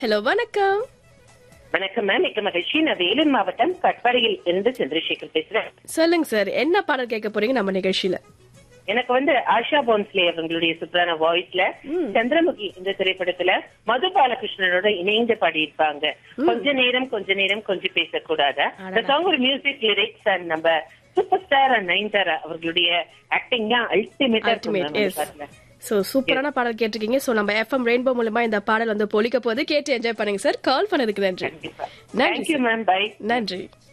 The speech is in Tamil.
ஹலோ வணக்கம் வணக்கம் மேம் மிக்க மகிழ்ச்சி நான் வேலூர் மாவட்டம் கட்பாடியில் இருந்து சந்திரசேகர் பேசுறேன் சொல்லுங்க சார் என்ன பாடல் கேட்க போறீங்க நம்ம நிகழ்ச்சியில எனக்கு வந்து ஆஷா போன்ஸ்லே அவங்களுடைய சூப்பரான வாய்ஸ்ல சந்திரமுகி இந்த திரைப்படத்துல மது பாலகிருஷ்ணனோட இணைந்து பாடியிருப்பாங்க கொஞ்ச நேரம் கொஞ்ச நேரம் கொஞ்சம் பேசக்கூடாதா இந்த சாங் ஒரு மியூசிக் லிரிக்ஸ் அண்ட் நம்ம சூப்பர் ஸ்டார் அண்ட் நயன்தாரா அவர்களுடைய ஆக்டிங் தான் அல்டிமேட்டா அல்டிமேட் எஸ் இருக்கும் சோ சூப்பரான பாடல் கேட்டிருக்கீங்க சோ நம்ம எஃப்எம் ரெயின்போ மூலமா இந்த பாடல் வந்து பொழிக்க போது கேட்டு என்ஜாய் பண்ணுங்க சார் கால் பண்ணதுக்கு நன்றி நன்றி தேங்க்யூ மேம் பை நன்றி